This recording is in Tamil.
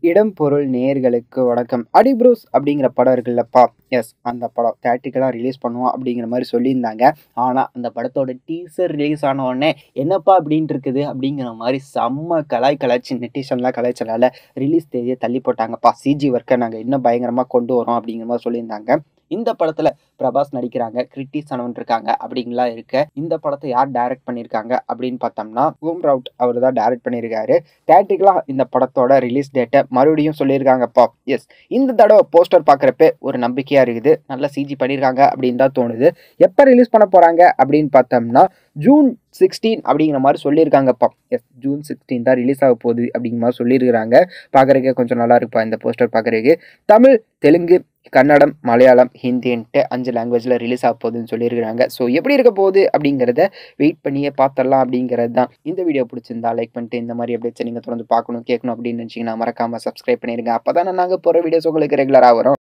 இடம் பொருள் நேயர்களுக்கு வணக்கம் அடி ப்ரூஸ் அப்படிங்கிற படம் இருக்குல்லப்பா எஸ் அந்த படம் தேட்டிக்கலாக ரிலீஸ் பண்ணுவோம் அப்படிங்கிற மாதிரி சொல்லியிருந்தாங்க ஆனால் அந்த படத்தோட டீசர் ரிலீஸ் ஆன உடனே என்னப்பா அப்படின்ட்டு இருக்குது அப்படிங்கிற மாதிரி செம்ம கலாய் கலாய்ச்சி நெட்டிஷன்லாம் கலாய்ச்சலால ரிலீஸ் தேதியை தள்ளி போட்டாங்கப்பா சிஜி ஒர்க்கை நாங்கள் இன்னும் பயங்கரமாக கொண்டு வரோம் அப்படிங்கிற மாதிரி சொல்லியிருந்தாங்க இந்த படத்தில் பிரபாஸ் நடிக்கிறாங்க கிரிட்டி சனவன் இருக்காங்க அப்படிங்கலாம் இருக்க இந்த படத்தை யார் டைரக்ட் பண்ணியிருக்காங்க அப்படின்னு பார்த்தோம்னா ஓம் ரவுட் அவர் தான் டைரக்ட் பண்ணியிருக்காரு தேட்டிக்கலாக இந்த படத்தோட ரிலீஸ் டேட்டை மறுபடியும் சொல்லியிருக்காங்கப்பா எஸ் இந்த தடவை போஸ்டர் பார்க்குறப்ப ஒரு நம்பிக்கையாக இருக்குது நல்லா சிஜி பண்ணியிருக்காங்க அப்படின்னு தான் தோணுது எப்போ ரிலீஸ் பண்ண போகிறாங்க அப்படின்னு பார்த்தோம்னா ஜூன் சிக்ஸ்டீன் அப்படிங்கிற மாதிரி சொல்லியிருக்காங்கப்பா எஸ் ஜூன் சிக்ஸ்டீன் தான் ரிலீஸ் ஆக போகுது அப்படிங்கிற மாதிரி சொல்லியிருக்கிறாங்க பார்க்குறதுக்கு கொஞ்சம் நல்லா இருப்பா இந்த போஸ்டர் பார்க்குறதுக்கு தமிழ் தெலுங்கு கன்னடம் மலையாளம் ஹிந்தின்ட்டு அஞ்சு லாங்குவேஜில் ரிலீஸ் ஆக போகுதுன்னு சொல்லியிருக்கிறாங்க ஸோ எப்படி இருக்க போகுது அப்படிங்கிறத வெயிட் பண்ணியே பார்த்துடலாம் அப்படிங்கிறது தான் இந்த வீடியோ பிடிச்சிருந்தா லைக் பண்ணிட்டு இந்த மாதிரி அப்டேட்ஸ் நீங்கள் தொடர்ந்து பார்க்கணும் கேட்கணும் அப்படின்னு நினச்சிங்கன்னா மறக்காமல் சப்ஸ்கிரைப் பண்ணிடுங்க அப்போ தானே நாங்கள் போகிற வீடியோஸ் உங்களுக்கு ரெகுலராக வரும்